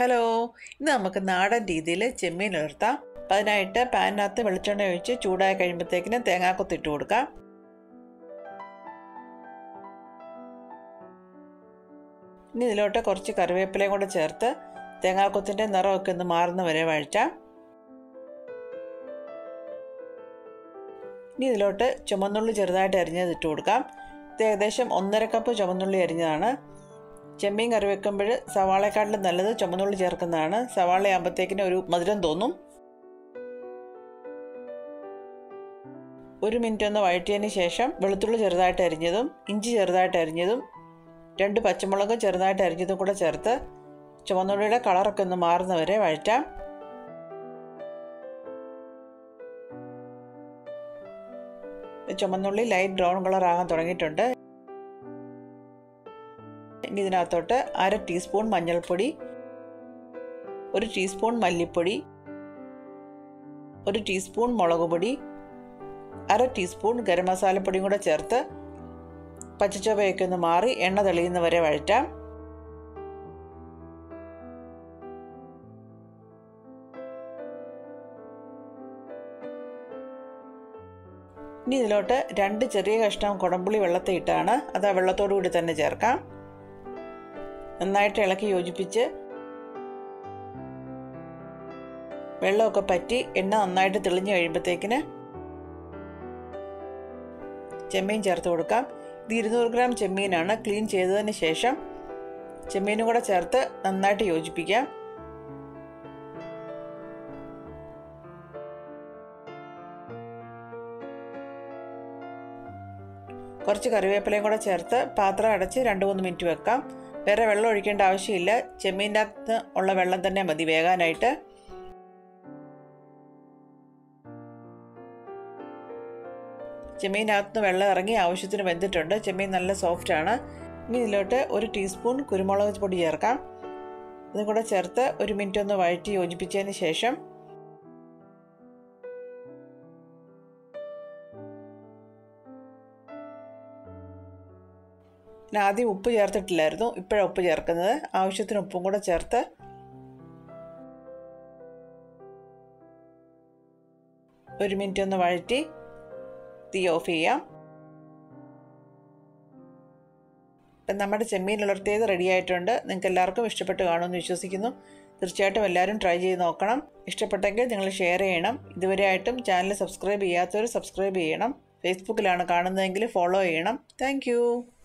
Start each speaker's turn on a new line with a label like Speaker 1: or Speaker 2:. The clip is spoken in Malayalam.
Speaker 1: ഹലോ ഇന്ന് നമുക്ക് നാടൻ രീതിയിൽ ചെമ്മീൻ ഉലർത്താം അപ്പം അതിനായിട്ട് പാനിനകത്ത് വെളിച്ചെണ്ണ ഒഴിച്ച് ചൂടായി കഴിയുമ്പോഴത്തേക്കിന് തേങ്ങാക്കൊത്ത് ഇട്ട് കൊടുക്കാം ഇനി ഇതിലോട്ട് കുറച്ച് കറിവേപ്പിലയും കൂടെ ചേർത്ത് തേങ്ങാക്കൊത്തിൻ്റെ നിറമൊക്കെ ഒന്ന് മാറുന്ന വരെ വഴറ്റാം ഇനി ഇതിലോട്ട് ചുമന്നുള്ളി ചെറുതായിട്ട് അരിഞ്ഞത് ഇട്ട് കൊടുക്കാം ഇത് ഏകദേശം ഒന്നര കപ്പ് ചുമന്നുള്ളി അരിഞ്ഞതാണ് ചെമ്മീൻ കറി വെക്കുമ്പോൾ സവാളയെക്കാട്ടിലും നല്ലത് ചുമന്നുള്ളി ചേർക്കുന്നതാണ് സവാള ആകുമ്പോഴത്തേക്കിന് ഒരു മധുരം തോന്നും ഒരു മിനിറ്റ് ഒന്ന് വഴറ്റിയതിന് ശേഷം വെളുത്തുള്ളി ചെറുതായിട്ട് അരിഞ്ഞതും ഇഞ്ചി ചെറുതായിട്ട് അരിഞ്ഞതും രണ്ട് പച്ചമുളക് ചെറുതായിട്ട് അരിഞ്ഞതും കൂടെ ചേർത്ത് ചുവന്നുള്ളിയുടെ കളറൊക്കെ ഒന്ന് മാറുന്നവരെ വഴറ്റാം ചുമന്നുള്ളി ലൈറ്റ് ബ്രൗൺ കളർ ആകാൻ തുടങ്ങിയിട്ടുണ്ട് ഇനി ഇതിനകത്തോട്ട് അര ടീസ്പൂൺ മഞ്ഞൾപ്പൊടി ഒരു ടീസ്പൂൺ മല്ലിപ്പൊടി ഒരു ടീസ്പൂൺ മുളക് പൊടി അര ടീസ്പൂൺ ഗരം മസാലപ്പൊടിയും കൂടെ ചേർത്ത് പച്ചച്ചൊവയൊക്കെ ഒന്ന് മാറി എണ്ണ തെളിയുന്നവരെ വഴറ്റാം ഇനി ഇതിലോട്ട് രണ്ട് ചെറിയ കഷ്ണം കുടംപുളി വെള്ളത്തിൽ ഇട്ടാണ് അത് ആ വെള്ളത്തോടു കൂടി തന്നെ ചേർക്കാം നന്നായിട്ട് ഇളക്കി യോജിപ്പിച്ച് വെള്ളമൊക്കെ പറ്റി എണ്ണ നന്നായിട്ട് തെളിഞ്ഞു കഴിയുമ്പോഴത്തേക്കിന് ചെമ്മീൻ ചേർത്ത് കൊടുക്കാം ഇത് ഇരുന്നൂറ് ഗ്രാം ചെമ്മീനാണ് ക്ലീൻ ചെയ്തതിന് ശേഷം ചെമ്മീനും കൂടെ ചേർത്ത് നന്നായിട്ട് യോജിപ്പിക്കാം കുറച്ച് കറിവേപ്പിലയും കൂടെ ചേർത്ത് പാത്രം അടച്ച് രണ്ട് മൂന്ന് മിനിറ്റ് വെക്കാം വേറെ വെള്ളം ഒഴിക്കേണ്ട ആവശ്യമില്ല ചെമ്മീൻ്റെ അകത്ത് ഉള്ള വെള്ളം തന്നെ മതി വേകാനായിട്ട് ചെമ്മീനകത്ത് വെള്ളം ഇറങ്ങി ആവശ്യത്തിന് വെന്തിട്ടുണ്ട് ചെമ്മീൻ നല്ല സോഫ്റ്റ് ആണ് ഇനി ഇതിലോട്ട് ഒരു ടീസ്പൂൺ കുരുമുളക് പൊടി ചേർക്കാം ഇതും കൂടെ ചേർത്ത് ഒരു മിനിറ്റ് ഒന്ന് വഴറ്റി യോജിപ്പിച്ചതിന് ശേഷം ഞാൻ ആദ്യം ഉപ്പ് ചേർത്തിട്ടില്ലായിരുന്നു ഇപ്പോഴാണ് ഉപ്പ് ചേർക്കുന്നത് ആവശ്യത്തിന് ഉപ്പും കൂടെ ചേർത്ത് ഒരു മിനിറ്റ് ഒന്ന് വഴറ്റി തീ ഓഫ് ചെയ്യാം ഇപ്പം നമ്മുടെ ചെമ്മീൻ ഉലർത്തിയത് റെഡി ആയിട്ടുണ്ട് നിങ്ങൾക്ക് എല്ലാവർക്കും ഇഷ്ടപ്പെട്ട് കാണുമെന്ന് വിശ്വസിക്കുന്നു തീർച്ചയായിട്ടും എല്ലാവരും ട്രൈ ചെയ്ത് നോക്കണം ഇഷ്ടപ്പെട്ടെങ്കിൽ നിങ്ങൾ ഷെയർ ചെയ്യണം ഇതുവരെയായിട്ടും ചാനൽ സബ്സ്ക്രൈബ് ചെയ്യാത്തവർ സബ്സ്ക്രൈബ് ചെയ്യണം ഫേസ്ബുക്കിലാണ് കാണുന്നതെങ്കിൽ ഫോളോ ചെയ്യണം താങ്ക്